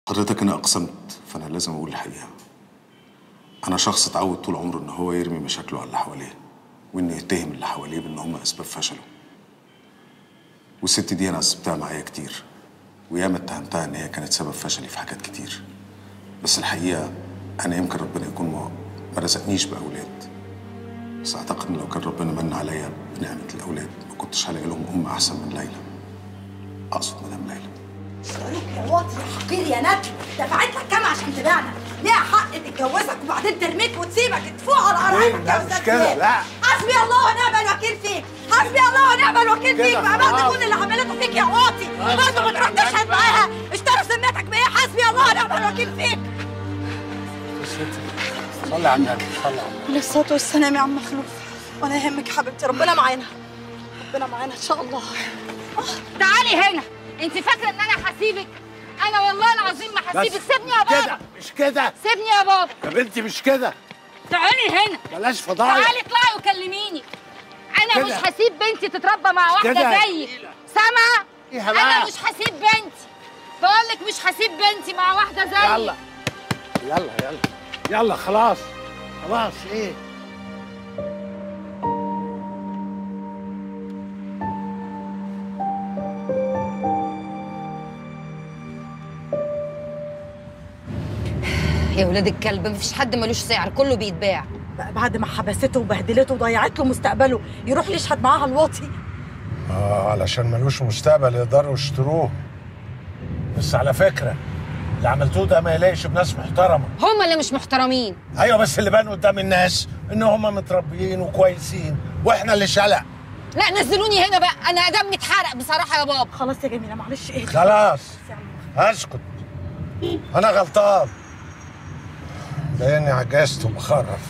حضرتك انا اقسمت فانا لازم اقول الحقيقه انا شخص اتعود طول عمره ان هو يرمي مشاكله على اللي حواليه وانه يتهم اللي حواليه بان هم اسباب فشله والست دي انا عذبتها معايا كتير وياما اتهمتها ان هي كانت سبب فشلي في حاجات كتير بس الحقيقه انا يمكن ربنا يكون ما ما رزقنيش باولاد بس اعتقد ان لو كان ربنا من عليا بنعمه الاولاد ما كنتش هلاقي لهم ام احسن من ليلى اقصد مدام ليلى بقولك يا واطي يا حقير يا ندل دفعت لك كام عشان تبيعنا ليها حق تتجوزك وبعدين ترميك وتسيبك تفوق على قرايبك لا، يا مش أستاذ كده، زياد. لا. حسبي الله ونعم الوكيل فيك حسبي الله ونعم الوكيل كده، فيك بقى بعد خلاص. كل اللي عملته فيك يا واطي برضه ما تروح تشهد معاها اشتروا سميتك بايه حسبي الله ونعم الوكيل فيك صلي على النبي صلي على النبي عليه الصلاه والسلام يا عم مخلوف ولا يهمك يا حبيبتي ربنا معانا ربنا معانا ان شاء الله تعالي هنا انت فاكره ان انا هسيبك انا والله العظيم ما هسيبك سيبني يا كده بابا مش كده سيبني يا بابا يا بنتي مش كده تعالي هنا بلاش فضايح تعالي اطلعي وكلميني انا كده. مش هسيب بنتي تتربى مع واحده كده. زيك سامعه إيه بقى؟ انا مش هسيب بنتي بقول لك مش هسيب بنتي مع واحده زيك يلا يلا يلا يلا خلاص خلاص ايه يا ولاد الكلب مفيش حد ملوش سعر كله بيتباع بقى بعد ما حبسته وبهدلته وضيعت له مستقبله يروح يشهد معاها الواطي اه علشان ملوش مستقبل يقدروا يشتروه بس على فكره اللي عملتوه ده ما يلاقيش بناس محترمه هم اللي مش محترمين ايوه بس اللي بان قدام الناس ان هم متربيين وكويسين واحنا اللي شلق لا نزلوني هنا بقى انا دمي اتحرق بصراحه يا بابا خلاص يا جميله معلش ايه خلاص اسكت انا غلطان لاني عجزت وبخرف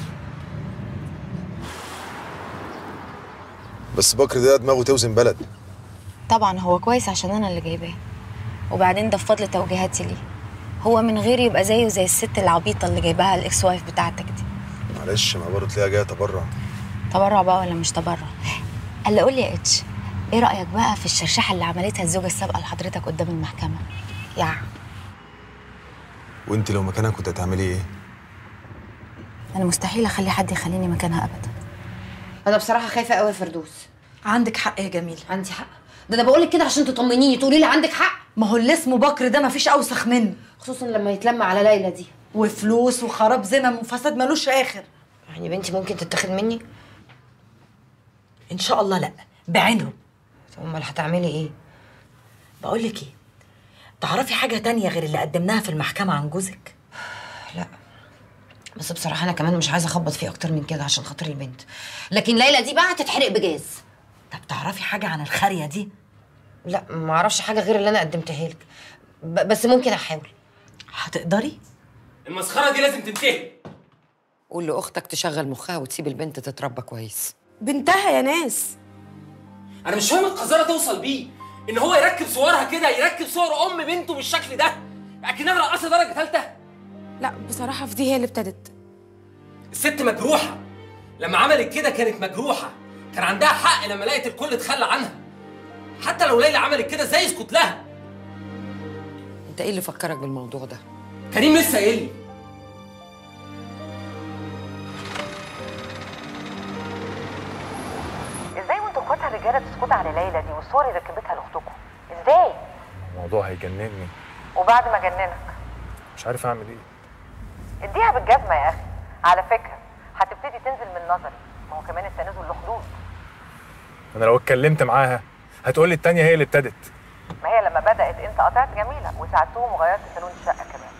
بس بكر ده دماغه توزن بلد طبعا هو كويس عشان انا اللي جايباه وبعدين ده بفضل توجيهاتي ليه هو من غير يبقى زيه زي الست العبيطه اللي جايباها الاكس وايف بتاعتك دي معلش ما برضه تلاقيها جايه تبرع تبرع بقى ولا مش تبرع قال قول لي يا اتش ايه رايك بقى في الشرشحه اللي عملتها الزوجه السابقه لحضرتك قدام المحكمه يا وانت لو مكانها كنت هتعملي ايه انا مستحيل اخلي حد يخليني مكانها ابدا انا بصراحه خايفه قوي يا فردوس عندك حق يا جميل عندي حق ده انا بقول لك كده عشان تطمنيني تقولي لي عندك حق ما هو اللي اسمه بكر ده مفيش اوسخ منه خصوصا لما يتلم على ليلى دي وفلوس وخراب ذمم وفساد ملوش اخر يعني بنتي ممكن تتاخد مني ان شاء الله لا بعينهم طب امال هتعملي ايه بقول لك ايه تعرفي حاجه تانية غير اللي قدمناها في المحكمه عن جوزك لا بس بصراحه انا كمان مش عايزه اخبط فيه اكتر من كده عشان خاطر البنت لكن ليلى دي بقى هتتحرق بجاز طب تعرفي حاجه عن الخاريه دي لا ما اعرفش حاجه غير اللي انا قدمتها لك ب- بس ممكن احاول هتقدري المسخره دي لازم تنتهي قول لاختك تشغل مخها وتسيب البنت تتربى كويس بنتها يا ناس انا مش فاهم القذاره توصل بيه ان هو يركب صورها كده يركب صور ام بنته بالشكل ده اكنها رقاصه درجه ثالثه لا بصراحة في دي هي اللي ابتدت الست مجروحه لما عملت كده كانت مجروحه كان عندها حق لما لقت الكل اتخلى عنها حتى لو ليلى عملت كده ازاي يسكت لها انت ايه اللي فكرك بالموضوع ده كريم لسه قايل لي ازاي وانتوا اخواتها الرجاله تسكتوا على ليلى دي والصور اللي ركبتها لاختكم ازاي الموضوع هيجنني وبعد ما جننك مش عارف اعمل ايه اديها بالجزمه يا اخي على فكره هتبتدي تنزل من نظري ما هو كمان التنازل له حدود انا لو اتكلمت معاها هتقول لي التانية هي اللي ابتدت ما هي لما بدات انت قطعت جميله وساعدتهم وغيرت سالون الشقه كمان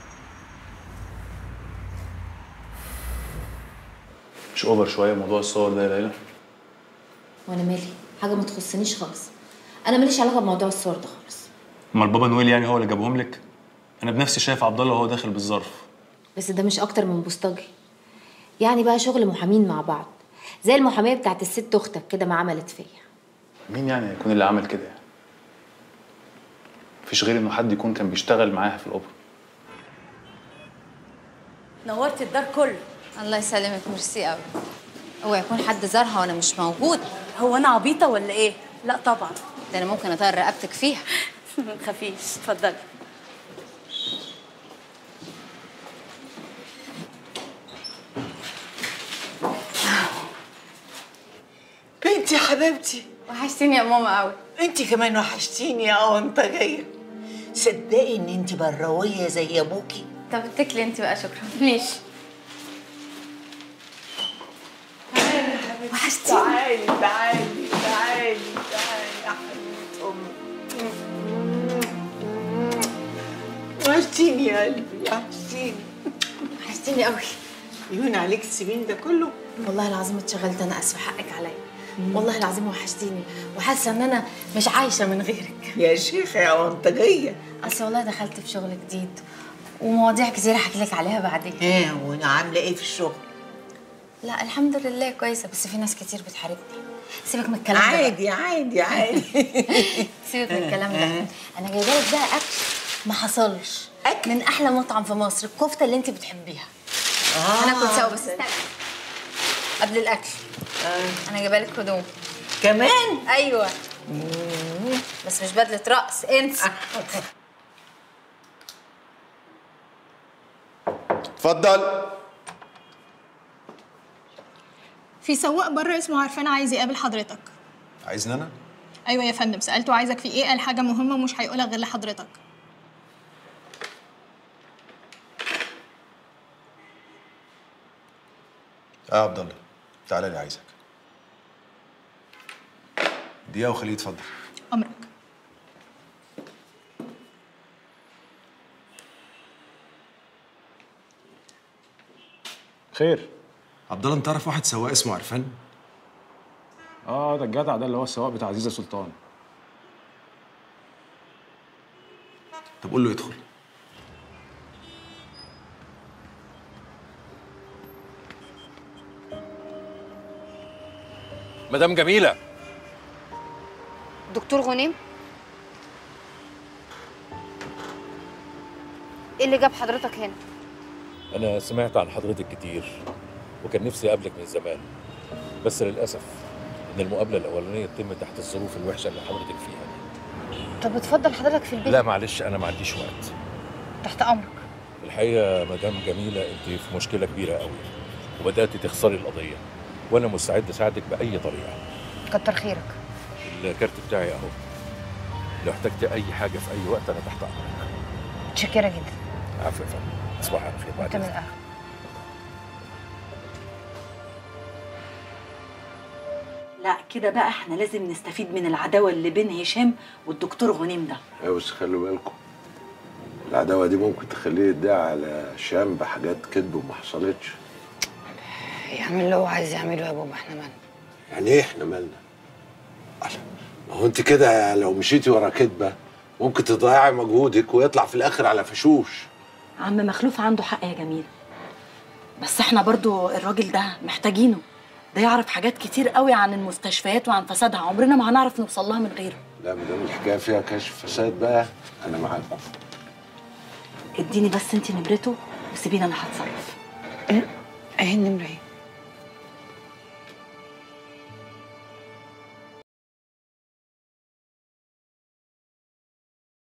مش اوفر شويه موضوع الصور ده يا ليلى وانا مالي حاجه ما تخصنيش خالص انا ماليش علاقه بموضوع الصور ده خالص امال بابا نويل يعني هو اللي جابهم لك انا بنفسي شايف عبد الله وهو داخل بالظرف بس ده مش اكتر من بوسطجي يعني بقى شغل محامين مع بعض زي المحاميه بتاعت الست اختك كده ما عملت فيا مين يعني هيكون اللي عمل كده يعني مفيش غير انه حد يكون كان بيشتغل معاها في الاوبرا نورت الدار كله الله يسلمك ميرسي قوي هو يكون حد زارها وانا مش موجود هو انا عبيطة ولا ايه؟ لا طبعا ده انا ممكن اطير رقبتك فيها متخافيش اتفضلي انت يا حبيبتي وحشتيني يا ماما قوي انت كمان وحشتيني يا وانت جايه صدقي ان انت براويه زي ابوكي طب اتكلي انت بقى شكرا ماشي وحشتيني تعالي تعالي تعالي تعالي يا حبيبه امي وحشتيني يا قلبي وحشتيني وحشتيني قوي يهون عليك السنين ده كله والله العظيم اتشغلت انا اسفه حقك عليا والله العظيم وحشتيني وحاسه ان انا مش عايشه من غيرك يا شيخه يا وانت جايه اصل والله دخلت في شغل جديد ومواضيع كتير هحكي لك عليها بعدين ايه وانا عامله ايه في الشغل لا الحمد لله كويسه بس في ناس كتير بتحاربني سيبك من الكلام ده بقى. عادي عادي عادي سيبك من الكلام ده انا جايبه لك بقى اكل ما حصلش اكل من احلى مطعم في مصر الكفته اللي انت بتحبيها آه. هناكل سوا بس استنى قبل الاكل انا جايبه لك هدوم كمان ايوه بس مش بدله رقص انسى اتفضل في سواق بره اسمه عرفان عايز يقابل حضرتك عايزني انا ايوه يا فندم سالته عايزك في ايه قال حاجه مهمه ومش هيقولها غير لحضرتك اه يا عبد الله تعالى لي عايزك دقيقه وخليه يتفضل امرك خير عبد الله انت تعرف واحد سواق اسمه عرفان اه ده الجدع ده اللي هو السواق بتاع عزيزه سلطان طب قول له يدخل مدام جميلة دكتور غنيم ايه اللي جاب حضرتك هنا أنا سمعت عن حضرتك كتير وكان نفسي أقابلك من زمان بس للأسف إن المقابلة الأولانية تتم تحت الظروف الوحشة اللي حضرتك فيها دي. طب اتفضل حضرتك في البيت لا معلش أنا ما عنديش وقت تحت امرك الحقيقة مدام جميلة أنت في مشكلة كبيرة قوي وبدأت تخسري القضية وأنا مستعد أساعدك بأي طريقة كتر خيرك الكارت بتاعي أهو لو احتجت أي حاجة في أي وقت أنا تحت أمرك متشكره جدا عفوا يا فندم تصبح على خير بعد انت من إذنك. الاهل لا كده بقى احنا لازم نستفيد من العداوه اللي بين هشام والدكتور غنيم ده ايوه بس خلوا بالكم العداوه دي ممكن تخليه يدعي على هشام بحاجات كذب وما حصلتش يعمل اللي هو عايز يعمله يا بابا احنا مالنا يعني ايه احنا مالنا ما هو انت كده لو مشيتي ورا كذبه ممكن تضيعي مجهودك ويطلع في الاخر على فشوش عم مخلوف عنده حق يا جميل بس احنا برضو الراجل ده محتاجينه ده يعرف حاجات كتير قوي عن المستشفيات وعن فسادها عمرنا ما هنعرف نوصل لها من غيره لا ما دام الحكايه فيها كشف فساد بقى انا معاكم اديني بس انت نمرته وسيبيني انا هتصرف ايه النمره ايه